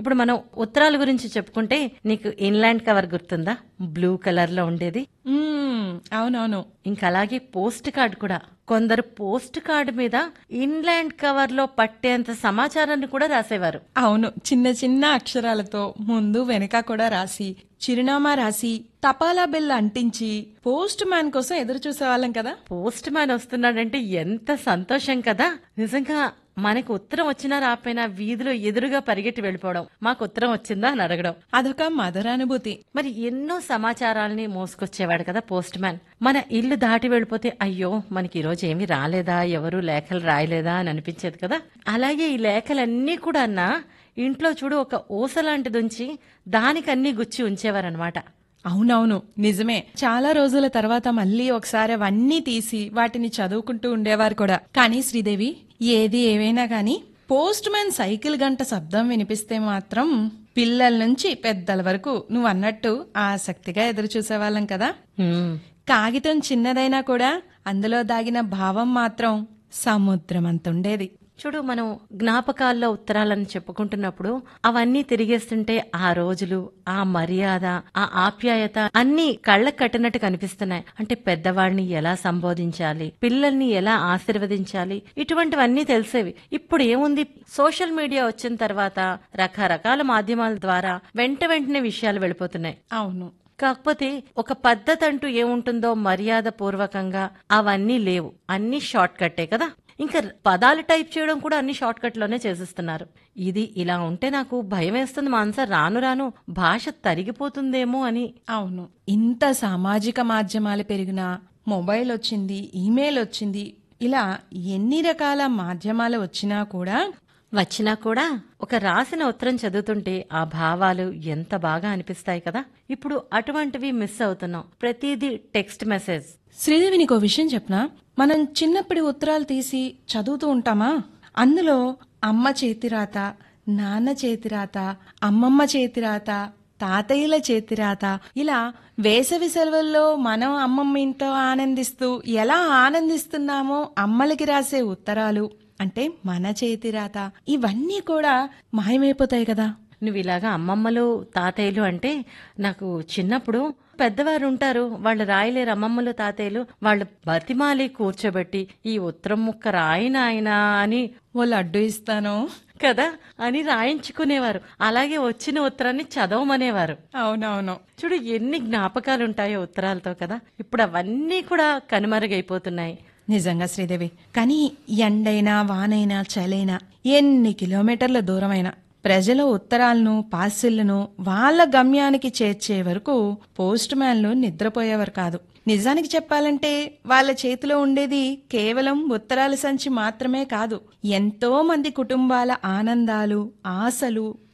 ఇప్పుడు మనం ఉత్తరాల గురించి చెప్పుకుంటే నీకు ఇన్లాండ్ కవర్ గుర్తుందా బ్లూ కలర్ లో ఉండేది మ్మ్, అవునవును ఇంకా అలాగే పోస్ట్ కార్డ్ కూడా కొందరు పోస్ట్ కార్డు మీద ఇన్లాండ్ కవర్ లో పట్టేంత సమాచారాన్ని కూడా రాసేవారు అవును చిన్న చిన్న అక్షరాలతో ముందు వెనక కూడా రాసి చిరునామా రాసి తపాలా బిల్ అంటించి పోస్ట్ మ్యాన్ కోసం ఎదురు చూసేవాళ్ళం కదా పోస్ట్ మ్యాన్ వస్తున్నాడంటే ఎంత సంతోషం కదా నిజంగా మనకు ఉత్తరం వచ్చినా రాపోయినా వీధిలో ఎదురుగా పరిగెట్టి వెళ్ళిపోవడం మాకు ఉత్తరం వచ్చిందా అని అడగడం అదొక మధురానుభూతి మరి ఎన్నో సమాచారాల్ని మోసుకొచ్చేవాడు కదా పోస్ట్ మ్యాన్ మన ఇల్లు దాటి వెళ్ళిపోతే అయ్యో మనకి ఈరోజు ఏమీ రాలేదా ఎవరు లేఖలు రాయలేదా అని అనిపించేది కదా అలాగే ఈ లేఖలన్నీ కూడా అన్న ఇంట్లో చూడు ఒక ఊస లాంటిదుంచి దానికన్నీ గుచ్చి ఉంచేవారనమాట అవునవును నిజమే చాలా రోజుల తర్వాత మళ్ళీ ఒకసారి అవన్నీ తీసి వాటిని చదువుకుంటూ ఉండేవారు కూడా కానీ శ్రీదేవి ఏది ఏవైనా గాని పోస్ట్ మ్యాన్ సైకిల్ గంట శబ్దం వినిపిస్తే మాత్రం పిల్లల నుంచి పెద్దల వరకు నువ్వు అన్నట్టు ఆసక్తిగా ఎదురు చూసేవాళ్ళం కదా కాగితం చిన్నదైనా కూడా అందులో దాగిన భావం మాత్రం సముద్రం అంత ఉండేది చూడు మనం జ్ఞాపకాల్లో ఉత్తరాలను చెప్పుకుంటున్నప్పుడు అవన్నీ తిరిగేస్తుంటే ఆ రోజులు ఆ మర్యాద ఆ ఆప్యాయత అన్ని కళ్ళకు కట్టినట్టు కనిపిస్తున్నాయి అంటే పెద్దవాడిని ఎలా సంబోధించాలి పిల్లల్ని ఎలా ఆశీర్వదించాలి ఇటువంటివన్నీ తెలిసేవి ఇప్పుడు ఏముంది సోషల్ మీడియా వచ్చిన తర్వాత రకరకాల మాధ్యమాల ద్వారా వెంట వెంటనే విషయాలు వెళ్ళిపోతున్నాయి అవును కాకపోతే ఒక పద్ధతి అంటూ ఏముంటుందో మర్యాద పూర్వకంగా అవన్నీ లేవు అన్ని షార్ట్ కట్టే కదా ఇంకా పదాలు టైప్ చేయడం కూడా అన్ని షార్ట్ కట్ లోనే చేసేస్తున్నారు ఇది ఇలా ఉంటే నాకు భయం వేస్తుంది మాన్స రాను రాను భాష తరిగిపోతుందేమో అని అవును ఇంత సామాజిక మాధ్యమాలు పెరిగినా మొబైల్ వచ్చింది ఈమెయిల్ వచ్చింది ఇలా ఎన్ని రకాల మాధ్యమాలు వచ్చినా కూడా వచ్చినా కూడా ఒక రాసిన ఉత్తరం చదువుతుంటే ఆ భావాలు ఎంత బాగా అనిపిస్తాయి కదా ఇప్పుడు అటువంటివి మిస్ అవుతున్నాం ప్రతిదీ టెక్స్ట్ మెసేజ్ శ్రీదేవి నీకో విషయం చెప్పనా మనం చిన్నప్పటి ఉత్తరాలు తీసి చదువుతూ ఉంటామా అందులో అమ్మ చేతిరాత నాన్న చేతిరాత అమ్మమ్మ చేతిరాత తాతయ్యల చేతిరాత ఇలా వేసవి సెలవుల్లో మనం అమ్మమ్మ ఇంట్లో ఆనందిస్తూ ఎలా ఆనందిస్తున్నామో అమ్మలకి రాసే ఉత్తరాలు అంటే మన చేతిరాత ఇవన్నీ కూడా మాయమైపోతాయి కదా నువ్వు ఇలాగా అమ్మమ్మలు తాతయ్యలు అంటే నాకు చిన్నప్పుడు పెద్దవారు ఉంటారు వాళ్ళు రాయలేరు అమ్మమ్మలు తాతయ్యలు వాళ్ళు బతిమాలి కూర్చోబెట్టి ఈ ఉత్తరం ముక్క రాయిన ఆయన అని ఓ లడ్డు ఇస్తాను కదా అని రాయించుకునేవారు అలాగే వచ్చిన ఉత్తరాన్ని చదవమనేవారు అవునవును చూడు ఎన్ని జ్ఞాపకాలు ఉంటాయో ఉత్తరాలతో కదా ఇప్పుడు అవన్నీ కూడా కనుమరుగైపోతున్నాయి నిజంగా శ్రీదేవి కానీ ఎండైనా వానైనా చలైనా ఎన్ని కిలోమీటర్ల దూరమైనా ప్రజల ఉత్తరాలను పార్సిళ్లను వాళ్ళ గమ్యానికి చేర్చే వరకు పోస్ట్ మ్యాన్లు నిద్రపోయేవారు కాదు నిజానికి చెప్పాలంటే వాళ్ళ చేతిలో ఉండేది కేవలం ఉత్తరాల సంచి మాత్రమే కాదు ఎంతో మంది కుటుంబాల ఆనందాలు ఆశలు